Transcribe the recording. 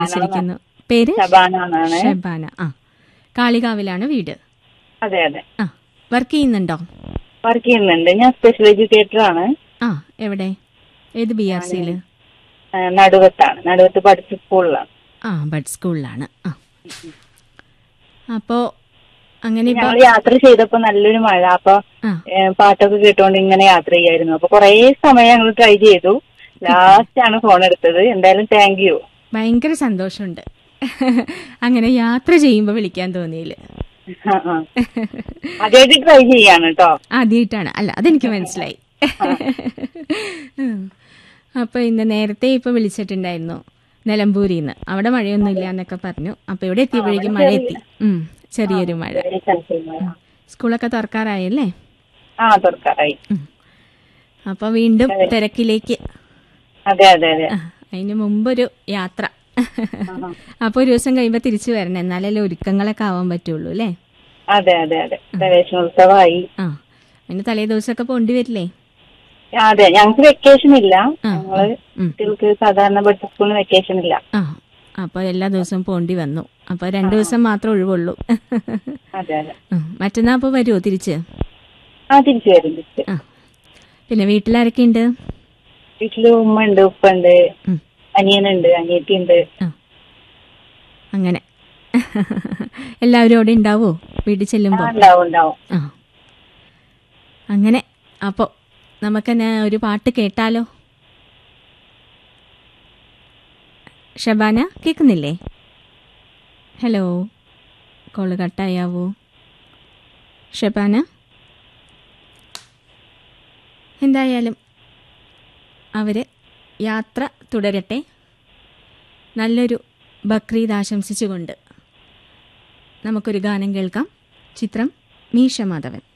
വിളിച്ചിരിക്കുന്നു പേര് ശബാന എന്നാണ് ഷബാന ആ കാളികാവിലാണ് വീട് അതെ അതെ ആ വർക്ക് ചെയ്യുന്നുണ്ടോ വർക്ക് ചെയ്യുന്നുണ്ട് ഞാൻ സ്പെഷ്യൽ എഡ്യൂക്കേറ്റർ ആണ് ആ എവിടെ ഏത് ബി ആർ സിയിൽ ആ, നടുവത്താണ് നടുവത്ത് പഠിച്ച സ്കൂളിലാണ് ആ ബഡ് സ്കൂളിലാണ് ആ അപ്പോ അങ്ങനെ ഇപ്പൊ ഞങ്ങൾ യാത്ര ചെയ്തപ്പോ നല്ലൊരു മഴ അപ്പൊ ആ ഏ, പാട്ടൊക്കെ കേട്ടോണ്ട് ഇങ്ങനെ യാത്ര ചെയ്യായിരുന്നു അപ്പൊ കുറേ സമയം ഞങ്ങൾ ട്രൈ ചെയ്തു ലാസ്റ്റ് ആണ് ഫോൺ എടുത്തത് എന്തായാലും താങ്ക് യു ഭയങ്കര സന്തോഷമുണ്ട് അങ്ങനെ യാത്ര ചെയ്യുമ്പോൾ വിളിക്കാൻ തോന്നിയില്ല അതായിട്ട് ട്രൈ ചെയ്യാണ് കേട്ടോ ആദ്യമായിട്ടാണ് അല്ല അതെനിക്ക് മനസ്സിലായി ഉം. അപ്പൊ ഇന്ന് നേരത്തെ ഇപ്പൊ വിളിച്ചിട്ടുണ്ടായിരുന്നു നിലമ്പൂരിൽ നിന്ന് അവിടെ മഴയൊന്നും ഇല്ല എന്നൊക്കെ പറഞ്ഞു അപ്പൊ ഇവിടെ എത്തിയപ്പോഴേക്കും മഴ എത്തി ഉം ചെറിയൊരു മഴ സ്കൂളൊക്കെ തുറക്കാറായല്ലേ ആ തുറക്കാറായി ഉം. അപ്പൊ വീണ്ടും തിരക്കിലേക്ക് അതെ അതെ അതെ ആ, അതിന് മുമ്പൊരു യാത്ര അപ്പൊ ഒരു ദിവസം കഴിയുമ്പോ തിരിച്ചു വരണം എന്നാലല്ലേ ഒരുക്കങ്ങളൊക്കെ ആവാൻ പറ്റുള്ളൂ അല്ലേ അതെ അതെ അതെ പ്രവേശനോത്സവമായി ആ അതിന് തലേ ദിവസമൊക്കെ പോണ്ടി വരില്ലേ അതെ ഞങ്ങക്ക് വെക്കേഷൻ ഇല്ല ആ, ഞങ്ങള് ഉം. കുട്ടികൾക്ക് സാധാരണ പഠിച്ച സ്കൂളിന് വെക്കേഷൻ ഇല്ല ആ അപ്പൊ എല്ലാ ദിവസവും പോണ്ടി വന്നു അപ്പൊ രണ്ടു ദിവസം മാത്രം ഒഴിവുള്ളൂ അതെ അതെ ഉം. മറ്റന്നാ അപ്പൊ വരുമോ തിരിച്ച് ആ തിരിച്ചു വരും തിരിച്ച് ആ പിന്നെ വീട്ടിലാരൊക്കെ ഉണ്ട് വീട്ടില് ഉമ്മ ഉണ്ട് ഉപ്പ ഉണ്ട് ഉം. അനിയനുണ്ട് അനിയത്തി ഉണ്ട് ആ അങ്ങനെ എല്ലാവരും അവിടെ ഉണ്ടാവോ വീട്ടിൽ ചെല്ലുമ്പോ ഉണ്ടാവും ഉണ്ടാവും ആ അങ്ങനെ അപ്പോ നമുക്കെന്നെ ഒരു പാട്ട് കേട്ടാലോ ഷബാന കേൾക്കുന്നില്ലേ ഹലോ കോള് കട്ടായാവോ ഷബാന എന്തായാലും അവര് യാത്ര തുടരട്ടെ നല്ലൊരു ബക്രീദ് ആശംസിച്ചുകൊണ്ട് നമുക്കൊരു ഗാനം കേൾക്കാം ചിത്രം മീശ മാധവൻ